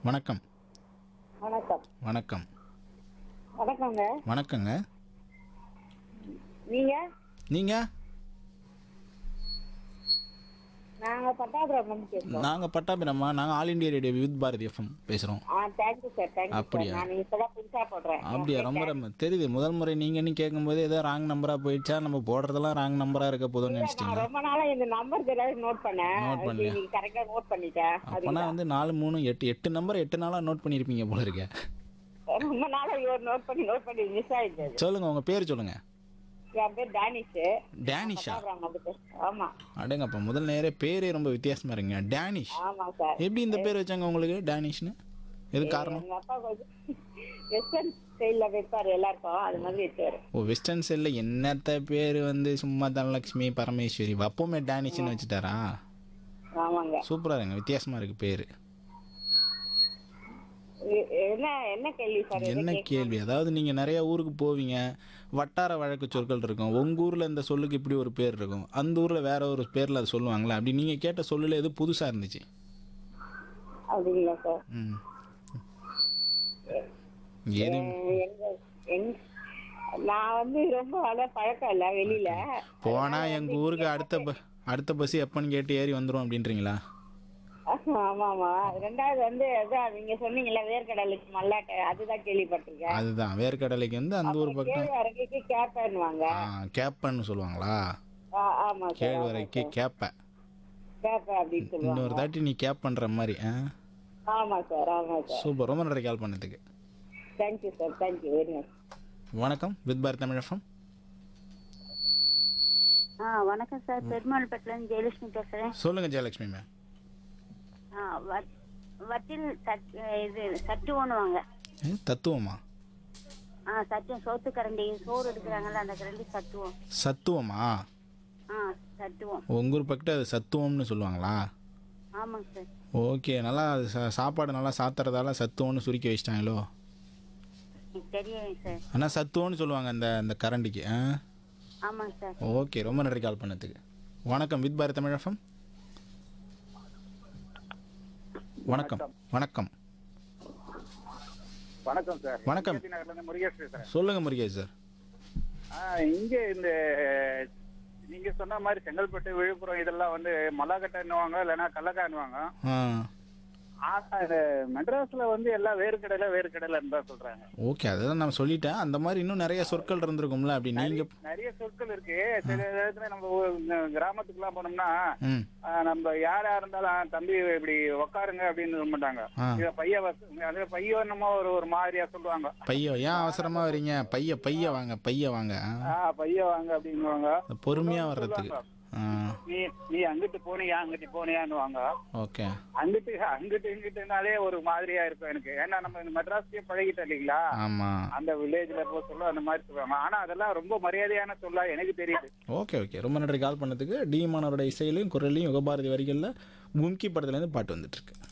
வணக்கம் வணக்கம் வணக்கம் வணக்கங்க வணக்கங்க நீங்க நீங்கள் நாங்க பட்டாபுரம் பேசுறோம் நாங்கள் பட்டாபிரம்மா நாங்கள் all India radio with Bharathi FM பேசுகிறோம் ஆ தேங்க்யூ சார் தேங்க்யூ அப்படியா? சார் நான் இப்பதான் புதுசா போடுறேன் அப்படியா ரொம்ப ரொம்ப தெரியுது முதல் முறை நீங்கன்னு கேட்கும்போது ஏதோ ராங் நம்பராக போயிடுச்சா நம்ம போடுறதெல்லாம் ராங் நம்பராக இருக்க போதும்னு நான் நினச்சிட்டிங்களா ரொம்ப நாளா இந்த நம்பர் தெரியாது நோட் பண்ணேன் Note பண்ணலையா? நீங்க கரெக்டா நோட் பண்ணிட்டேன் அப்போனா வந்து நாலு மூணு எட்டு எட்டு நம்பர் எட்டு நாளாக நோட் பண்ணியிருப்பீங்க போல இருக்க அது ரொம்ப நாளா இவர் நோட் பண்ணி நோட் பண்ணி மிஸ் ஆயிடுச்சு சொல்லுங்கள் உங்கள் பேர் சொல்லுங்கள் என் பேர் டானிஷ் டேனிஷா பட்டாபுரம் வந்துட்டு ஆமா அடங்கப்பா முதல் நேரே பேரே ரொம்ப வித்தியாசமாக இருக்குங்க டேனிஷ் ஆமா சார் எப்படி இந்த பேர் வச்சாங்க உங்களுக்கு டேனிஷ்னு எது காரணம் எங்க அப்பா கொஞ்சம் வெஸ்டர்ன் ஸ்டைல்ல வைப்பாரு எல்லாருக்கும் அது மாதிரி வச்சாரு ஓ வெஸ்டர்ன் சைடில் என்னத்த பேர் வந்து சும்மா தனலட்சுமி பரமேஸ்வரி அப்பவுமே டேனிஷ்னு வச்சுட்டாரா ஆமாங்க சூப்பராக இருங்க வித்தியாசமாக இருக்குது பேர் எ- என்ன என்ன கேள்வி சார் இது என்ன கேட்க- கேள்வி அதாவது நீங்கள் நிறைய ஊருக்கு போவீங்க வட்டார வழக்கு சொற்கள் இருக்கும் உங்கள் ஊரில் இந்த சொல்லுக்கு இப்படி ஒரு பேர் இருக்கும் அந்த ஊரில் வேற ஒரு பேரில் அது சொல்லுவாங்களா அப்படி நீங்கள் கேட்ட சொல்லில் எது புதுசாக இருந்துச்சு அப்படிங்களா சார் ம் எது எங்க எங்க நான் வந்து ரொம்ப அத பழக்கம் இல்ல வெளியில போனால் எங்கள் ஊருக்கு அடுத்த ப அடுத்த பஸ் எப்போன்னு கேட்டு ஏறி வந்துடும் அப்படின்றீங்களா ஆமா ஆமா ரெண்டாவது வந்து அதான் நீங்க சொன்னீங்கல்ல வேர்க்கடலைக்கு மல்லாட்டை அதுதான் கேள்விப்பட்டிருக்கேன் அதுதான் வேர்க்கடலைக்கு வந்து அந்த ஊர் பக்கம் கேழ்வரகைக்கு கேப்பேன்னுவாங்க ஆ கேப்பன்னு சொல்லுவாங்களா ஆ, ஆமா சார் கேழ்வரைக்கு கேப்பை கேப்பை அப்படின்னு சொல்லுவாங்க இன்னொரு தாட்டி நீ கேப் பண்ணுற மாதிரி ஆ ஆமா சார் ஆமா சார் சூப்பர் ரொம்ப நன்றி கால் பண்ணதுக்கு thank you sir thank you very much வணக்கம் வித் பாரத் தமிழ் எஃப்எம் ஆ வணக்கம் சார் பெருமாள்பட்டிலேருந்து ஜெயலட்சுமி பேசுகிறேன் சொல்லுங்கள் ஜெயலட்சுமி மேம் ஆ வட் வட்டில் சட் இது சட்டு ஒண்ணுவாங்க ஏ, தத்துவமா ஆ சட்டியம் சோத்து கரண்டி சோறு எடுக்கிறாங்கல்ல அந்த கரண்டி சட்டுவோம் சத்துவமா ஆ சட்டுவோம் உங்கள் ஊர் பக்கத்து அது சத்துவம்னு சொல்லுவாங்களா ஆமாங்க சார் ஓகே நல்லா அது சா- சாப்பாடு நல்லா சாத்துறதால சத்துவம்னு சுருக்கி வச்சிட்டாங்களோ எனக்கு தெரியும் சார் ஆனால் சத்துவம்னு சொல்லுவாங்க அந்த அந்த கரண்டிக்கு ஆ ஆமாங்க சார் ஓகே ரொம்ப நன்றி கால் பண்ணதுக்கு வணக்கம் வித் பாரத் தமிழ் எஃப்எம் வணக்கம் வணக்கம் வணக்கம் சார் வணக்கம். கேபி நகர்ல இருந்து முருகேஷ் பேசுறேன் சொல்லுங்கள் முருகேஷ் சார் ஆ, இங்க இந்த நீங்க சொன்ன மாதிரி செங்கல்பட்டு விழுப்புரம் இதெல்லாம் வந்து மல்லாக்கட்டைன்னுவாங்க இல்லைன்னா கல்லக்கான்னுவாங்க ஆ ஆனா இந்த மெட்ராஸ்ல வந்து எல்லாம் வேர்க்கடையில வேர்க்கடையிலன்னு தான் சொல்றாங்க ஓகே அதுதான் நான் சொல்லிட்டேன் அந்த மாதிரி இன்னும் நிறைய சொற்கள் இருந்திருக்கும்ல அப்படி நீங்கள் நிறைய சொற்கள் இருக்கு சில இடத்துல நம்ம ஊ- இந்த கிராமத்துக்குலாம் போனோம்னா ம் ஆ, நம்ம யாரா இருந்தாலும் "ஆ, தம்பி இப்படி உக்காருங்க அப்படின்னு சொல்ல மாட்டாங்க ஆ. இத பைய வச- அது பைய என்னமோ ஒரு ஒரு மாதிரியா சொல்லுவாங்க பைய ஏன் அவசரமாக வரீங்க பைய பைய வாங்க பைய வாங்க ஆ. ஆ பைய வாங்க அப்படிங்குவாங்க பொறுமையாக வர்றதுக்கு ஆ நீ நீ அங்கிட்டு போனியா அங்கிட்டு போனியான்னுவாங்க ஓகே அங்கிட்டு அங்கிட்டு இங்கிட்டுனாலே ஒரு மாதிரியா இருக்கும் எனக்கு ஏன்னா நம்ம இந்த மெட்ராஸ்லயே பழகிட்டோம் இல்லைங்களா ஆமாம் அந்த வில்லேஜ்ல போய் சொல்ல அந்த மாதிரி சொல்லுவாங்க ஆனா அதெல்லாம் ரொம்ப மரியாதையான சொல்லா எனக்கு தெரியுது ஓகே ஓகே ரொம்ப நன்றி கால் பண்ணதுக்கு டி மாணவரோட இசையிலையும் குரல்லையும் யுகபாரதி வரிகளில் கும்கி படத்துலேருந்து பாட்டு வந்துட்டுருக்கு